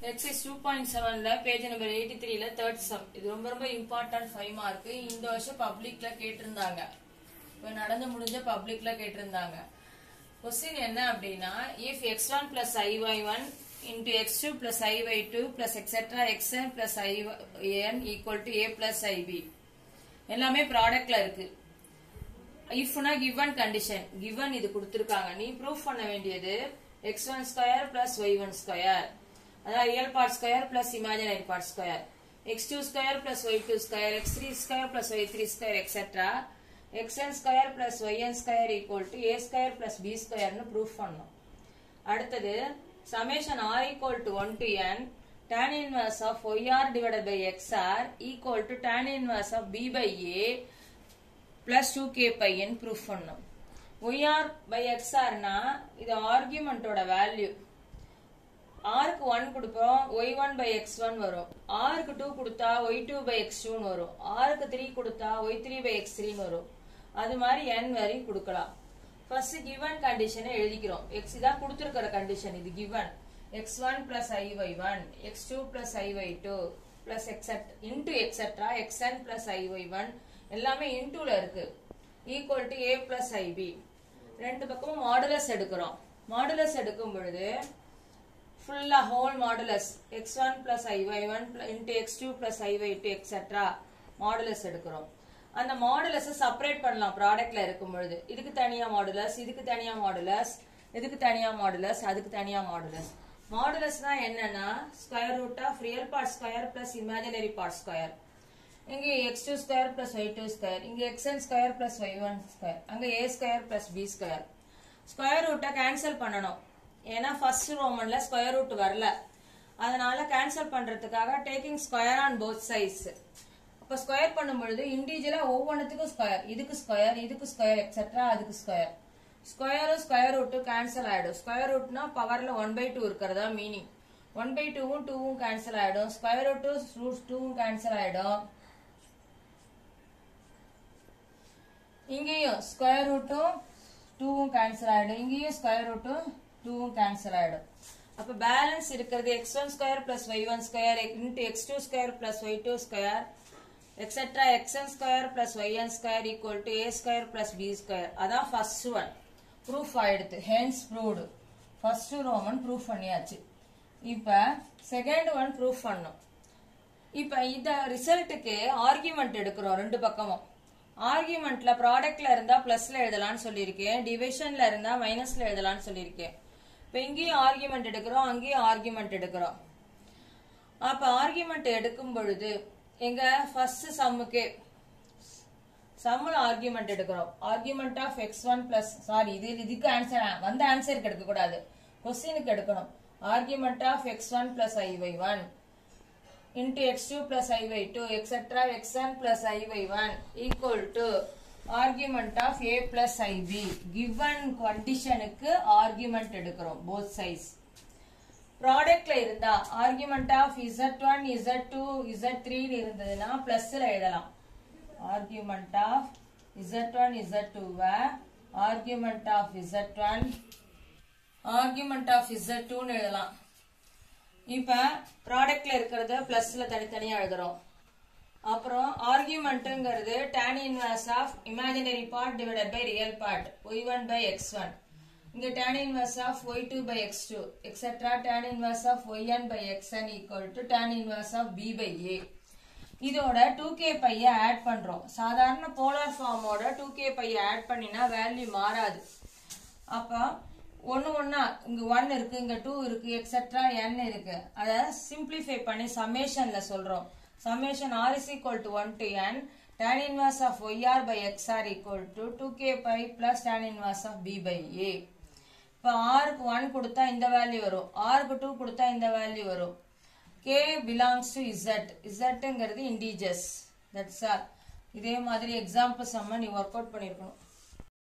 exercise two point செவன்ல page number eighty த்ரீல third sum இது ரொம்ப ரொம்ப இம்பார்ட்டன்ட் ஃபைவ் மார்க் இந்த வருஷம் பப்ளிக்ல கேட்டிருந்தாங்க இப்போ நடந்து முடிஞ்ச பப்ளிக்ல கேட்டிருந்தாங்க கொஸ்டின் என்ன அப்படின்னா if x one plus i y one into x two plus i y two plus etcetera x n plus i n equal to a plus i b எல்லாமே ப்ராடக்ட்ல இருக்கு இஃப்னா கிவன் கண்டிஷன் கிவன் இது கொடுத்துருக்காங்க நீ ப்ரூஃப் பண்ண வேண்டியது x one square plus y one square அதாவது real part square plus imaginary part square x two square plus y two square x three square plus y three square etcetera x n square plus y n square equal to a square plus b ஸ்கொயர்னு proof பண்ணணும் அடுத்தது summation r equal to one to n tan inverse of yr divided by xr equal to tan inverse of b by a plus 2k pi ன்னு proof பண்ணும் yr by xr னா இது ஆர்குமெண்டோட value ஆருக்கு one கொடுப்போம் y one by x one வரும் ஆருக்கு two கொடுத்தா ஒய் டூ பை எக்ஸ் டூன்னு வரும் ஆருக்கு த்ரீ கொடுத்தா ஒய் த்ரீ பை எக்ஸ் த்ரீன்னு வரும் அது மாதிரி என் வரையும் கொடுக்கலாம் ஃபர்ஸ்ட் கிவன் கண்டிஷனை எழுதிக்கிறோம் எக்ஸ் இதான் கொடுத்துருக்கிற கண்டிஷன் இது given x one plus i y one x two plus i y two plus எக்ஸட் into etcetera x n plus i y one எல்லாமே இன்டூல இருக்கு equal to a plus i b ரெண்டு பக்கமும் மாடுலஸ் எடுக்கிறோம் மாடுலஸ் எடுக்கும் பொழுது ஃபுல்லா whole modulus x one plus i y one into x two plus i y two etcetera modulus எடுக்கிறோம் அந்த மாடுலஸ் செப்பரேட் பண்ணலாம் ப்ராடக்ட்ல இருக்கும் பொழுது இதுக்கு தனியா மாடுலஸ் இதுக்கு தனியா மாடுலஸ் இதுக்கு தனியா மாடுலஸ் அதுக்கு தனியா மாடுலஸ் மாடுலஸ்னா என்னன்னா square root of real part square plus imaginary part square இங்க x two square plus y two square இங்க x n square plus y one square அங்க a square plus b square square ரூட்டை cancel பண்ணணும் ஏன்னா first ரோமன்ல square root வரல அதனால cancel பண்றதுக்காக taking square on both sides அப்ப ஸ்கொயர் பண்ணும்பொழுது இண்டிவிஜுவலா ஒவ்வொன்றுத்துக்கும் ஸ்கொயர் இதுக்கு ஸ்கொயர் இதுக்கு ஸ்கொயர் எக்ஸெட்ரா அதுக்கு ஸ்கொயர் ஸ்கொயரும் ஸ்கொயர் ரூட்டும் கேன்சல் ஆயிடும் ஸ்கொயர் ரூட்னா பவர்ல ஒன் பை டூ இருக்கிறதா மீனிங் ஒன் பை டூவும் டூவும் கேன்சல் ஆயிடும் ஸ்கொயர் ரூட்டும் ரூட் டூவும் கேன்சல் ஆயிடும் இங்கேயும் ஸ்கொயர் ரூட்டும் டூவும் கேன்சல் ஆயிடும் இங்கேயும் ஸ்கொயர் ரூட்டும் டூவும் கேன்சல் ஆயிடும் அப்ப பேலன்ஸ் இருக்கிறது x one square plus y one square into x two square plus y two square etcetera x n square plus y n square equal to a square plus b square அதான் first one proof ஆயிடுது hence proved first Roman proof பண்ணியாச்சு இப்ப second one proof பண்ணும் இப்ப இந்த ரிசல்ட்டுக்கு argument எடுக்கிறோம் ரெண்டு பக்கமும் ஆர்கியூமெண்ட்ல ப்ராடக்ட்ல இருந்தா பிளஸ்ல எழுதலாம்னு சொல்லியிருக்கேன் டிவிஷன்ல இருந்தா மைனஸ்ல எழுதலாம்னு சொல்லியிருக்கேன் இப்ப இங்கேயும் ஆர்கியூமெண்ட் எடுக்கிறோம் அங்கேயும் ஆர்கியூமெண்ட் எடுக்கிறோம் அப்ப ஆர்கியூமெண்ட் எடுக்கும் பொழுது எங்க ஃபர்ஸ்ட் சம்முக்கு சம்முல ஆர்கியூமெண்ட் எடுக்கிறோம் argument of x one plus sorry இது இதுக்கு ஆன்சர் வந்த ஆன்சருக்கு எடுக்க கூடாது கொஸ்டினுக்கு எடுக்கணும் argument of x one plus i y one into x2 plus iy 2 etc xn plus iy 1 equal to argument of a plus ib given conditionக்கு argument எடுக்கிறோம் both sides ப்ராடக்ட்ல இருந்தா argument of z1 z2 z3 இருந்ததுன்னா பிளஸ்ல எழுதலாம் argument of z1 z2 argument of z1 argument of z2 னு எழுதலாம் இப்ப ப்ராடக்ட்ல இருக்கிறத பிளஸ்ல தனித்தனியா எழுதுறோம் அப்புறம் ஆர்கியூமெண்ட்ங்கிறது tan inverse of imaginary part divided by real part y one by x one இங்க tan inverse of y two by x two etcetera tan inverse of y one by x one equal to tan inverse of b by a இதோட two k பைய add பண்றோம் சாதாரண polar ஃபார்மோட two k பைய add பண்ணினா value மாறாது அப்போ ஒன்னு ஒன்னா இங்க ஒன் இருக்கு இங்க டூ இருக்கு எக்ஸெட்ரா என் இருக்கு அத சிம்பிளிஃபை பண்ணி சமேஷன்ல சொல்றோம் summation r is equal to one to n tan inverse of y r by x r equal to two k pi plus tan inverse of b by a இப்போ ஆருக்கு ஒன் கொடுத்தா இந்த வேல்யூ வரும் ஆருக்கு டூ கொடுத்தா இந்த வேல்யூ வரும் கே பிலாங்ஸ் டு இசட் இசட்டுங்கிறது இண்டீஜர்ஸ் தட்ஸ் ஆல் இதே மாதிரி எக்ஸாம்பிள் சம்ம நீ ஒர்க் அவுட் பண்ணிருக்கணும்